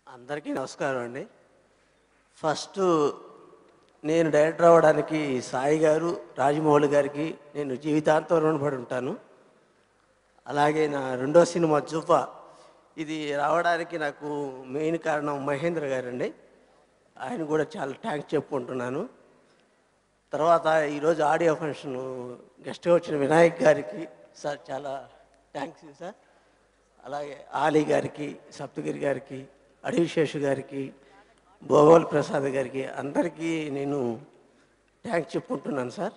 అందరికీ నమస్కారం అండి ఫస్ట్ నేను డైరెక్టర్ అవ్వడానికి సాయి గారు రాజమౌళి గారికి నేను జీవితాంతం రుణపడి ఉంటాను అలాగే నా రెండో సినిమా జుఫా ఇది రావడానికి నాకు మెయిన్ కారణం మహేంద్ర గారండి ఆయన కూడా చాలా థ్యాంక్స్ చెప్పుకుంటున్నాను తర్వాత ఈరోజు ఆడియో ఫంక్షన్ గెస్ట్గా వచ్చిన వినాయక్ గారికి సార్ చాలా థ్యాంక్స్ సార్ అలాగే ఆలీ గారికి సప్తగిరి గారికి అడివిశేషు గారికి భోగోల్ ప్రసాద్ గారికి అందరికీ నేను థ్యాంక్స్ చెప్పుకుంటున్నాను సార్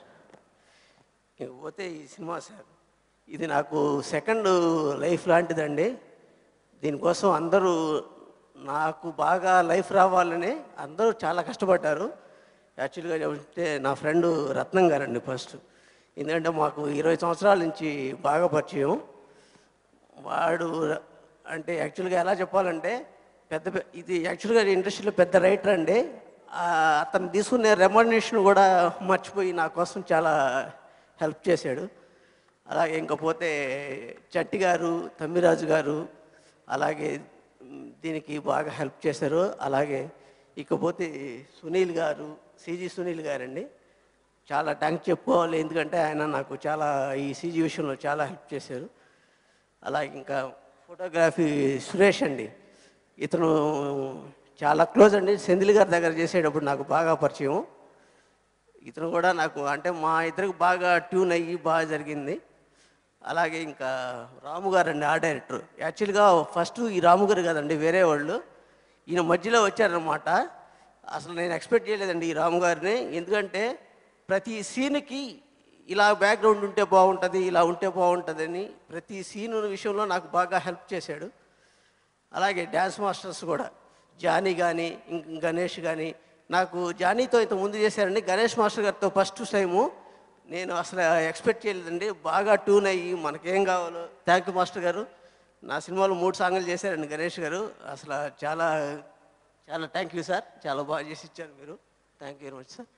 ఇకపోతే ఈ సినిమా సార్ ఇది నాకు సెకండ్ లైఫ్ లాంటిదండి దీనికోసం అందరూ నాకు బాగా లైఫ్ రావాలని అందరూ చాలా కష్టపడ్డారు యాక్చువల్గా చెప్తే నా ఫ్రెండ్ రత్నం గారండి ఫస్ట్ ఎందుకంటే మాకు ఇరవై సంవత్సరాల నుంచి బాగా పరిచయం వాడు అంటే యాక్చువల్గా ఎలా చెప్పాలంటే పెద్ద పె- ఇది యాక్చువల్గా ఇండస్ట్రీలో పెద్ద రైటర్ అండి ఆ, అతను తీసుకునే రెమోనేషన్ కూడా మర్చిపోయి నా కోసం చాలా హెల్ప్ చేశాడు అలాగే ఇంకపోతే చట్టి గారు తమ్మిరాజు గారు అలాగే మ్, దీనికి బాగా హెల్ప్ చేశారు అలాగే ఇకపోతే సునీల్ గారు సిజి సునీల్ గారండి చాలా థ్యాంక్స్ చెప్పుకోవాలి ఎందుకంటే ఆయన నాకు చాలా ఈ సీజీ విషయంలో చాలా హెల్ప్ చేశారు అలాగే ఇంకా ఫోటోగ్రఫీ సురేష్ అండి ఇతను చాలా క్లోజ్ అండి సెంధిల్ గారి దగ్గర చేసేటప్పుడు నాకు బాగా పరిచయం ఇతను కూడా నాకు అంటే మా ఇద్దరికి బాగా ట్యూన్ అయ్యి బాగా జరిగింది అలాగే ఇంకా రాము గారు అండి ఆ డైరెక్టర్ యాక్చువల్గా ఫస్ట్ ఈ రాము గారు కదండి వేరే వాళ్ళు ఈయన మధ్యలో వచ్చారనమాట అసలు నేను ఎక్స్పెక్ట్ చేయలేదండి ఈ రాము గారిని ఎందుకంటే ప్రతి సీన్కి ఇలా బ్యాక్గ్రౌండ్ ఉంటే బాగుంటుంది ఇలా ఉంటే బాగుంటుందని ప్రతి సీన్ విషయంలో నాకు బాగా హెల్ప్ చేశాడు అలాగే డ్యాన్స్ మాస్టర్స్ కూడా జానీ కానీ ఇంక గణేష్ కానీ నాకు జానీతో ఇంత ముందు చేశారండి గణేష్ మాస్టర్ గారితో ఫస్ట్ టైము నేను అసలు ఎక్స్పెక్ట్ చేయలేదండి బాగా ట్యూన్ అయ్యి మనకేం కావాలో థ్యాంక్ యూ మాస్టర్ గారు నా సినిమాలో మూడు సాంగ్లు చేశారండి గణేష్ గారు అసలు చాలా చాలా థ్యాంక్ యూ సార్ చాలా బాగా చేసి ఇచ్చారు మీరు thank you very much sir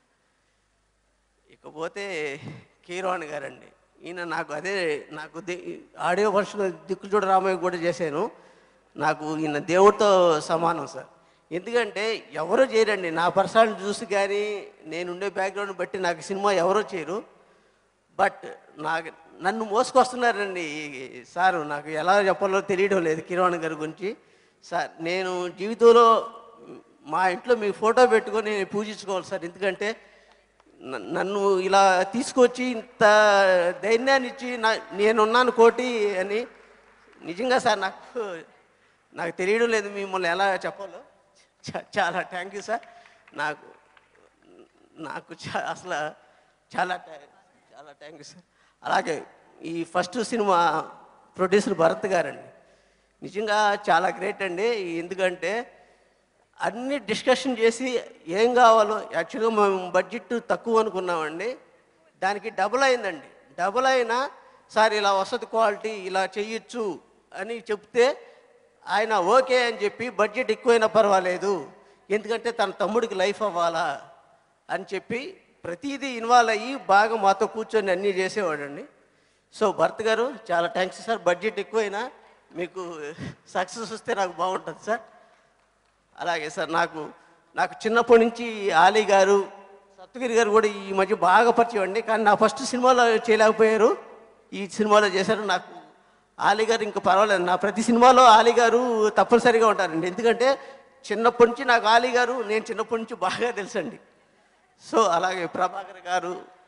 ఇకపోతే కీరవాణి గారండి ఈయన నాకు అదే నాకు ది- ఆడియో వర్షన్ దిక్కుచూడ రామయ్య కూడా చేశాను నాకు ఈయన దేవుడితో సమానం సార్ ఎందుకంటే ఎవరో చేయరండి నా పర్సనాలిటీ చూసి కానీ నేనుండే బ్యాక్గ్రౌండ్ బట్టి నాకు సినిమా ఎవరో చేయరు బట్ నాకు నన్ను మోసుకొస్తున్నారండి ఈ సారు నాకు ఎలా చెప్పాలో తెలియడం లేదు కిరణ్ గారి గురించి సార్ నేను జీవితంలో మా ఇంట్లో మీ ఫోటో పెట్టుకొని నేను పూజించుకోవాలి సార్ ఎందుకంటే న- నన్ను ఇలా తీసుకొచ్చి ఇంత ధైర్యాన్ని ఇచ్చి నా నేనున్నాను కోటి అని నిజంగా సార్ నాకు నాకు తెలియడం లేదు మిమ్మల్ని ఎలా చెప్పాలో చా- చాలా థ్యాంక్ యూ సార్ నాకు నాకు చా- అసలు చాలా థ్యా- చాలా థ్యాంక్ యూ సార్ అలాగే ఈ ఫస్ట్ సినిమా ప్రొడ్యూసర్ భరత్ గారండి నిజంగా చాలా గ్రేట్ అండి ఎందుకంటే అన్ని డిస్కషన్ చేసి ఏం కావాలో యాక్చువల్గా మేము బడ్జెట్ తక్కువ అనుకున్నామండి దానికి డబుల్ అయిందండి డబుల్ అయినా సార్ ఇలా వసతి క్వాలిటీ ఇలా చెయ్యొచ్చు అని చెప్తే ఆయన ఓకే అని చెప్పి బడ్జెట్ ఎక్కువైనా పర్వాలేదు ఎందుకంటే తన తమ్ముడికి లైఫ్ అవ్వాలా అని చెప్పి ప్రతిదీ ఇన్వాల్వ్ అయ్యి బాగా మాతో కూర్చొని అన్నీ చేసేవాడండి సో భర్త గారు చాలా థ్యాంక్స్ సార్ బడ్జెట్ ఎక్కువైనా మీకు సక్సెస్ వస్తే నాకు బాగుంటుంది సార్ అలాగే సార్ నాకు నాకు చిన్నప్పటి నుంచి ఆలీ గారు సప్తగిరి గారు కూడా ఈ మధ్య బాగా పరిచయం అండి కానీ నా ఫస్ట్ సినిమాలో చేయలేకపోయారు ఈ సినిమాలో చేశారు నాకు ఆలీ గారు ఇంకా పర్వాలేదు నా ప్రతి సినిమాలో ఆలీ గారు తప్పనిసరిగా ఉంటారండి ఎందుకంటే చిన్నప్పటి నుంచి నాకు ఆలీ గారు నేను చిన్నప్పటి నుంచి బాగా తెలుసండి సో అలాగే ప్రభాకర్ గారు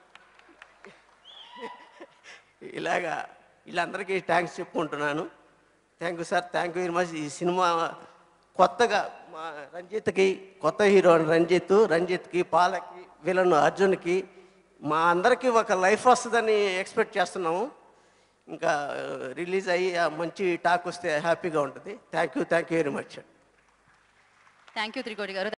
ఇలాగా వీళ్ళందరికీ థ్యాంక్స్ చెప్పుకుంటున్నాను thank you sir thank you very much ఈ సినిమా కొత్తగా మా రంజిత్కి కొత్త హీరో రంజిత్ రంజిత్కి పాలకి విలన్ అర్జున్కి మా అందరికీ ఒక లైఫ్ వస్తుందని ఎక్స్పెక్ట్ చేస్తున్నాము ఇంకా రిలీజ్ అయ్యి ఆ మంచి టాక్ వస్తే హ్యాపీగా ఉంటుంది thank you thank you very much thank you Trikoti గారు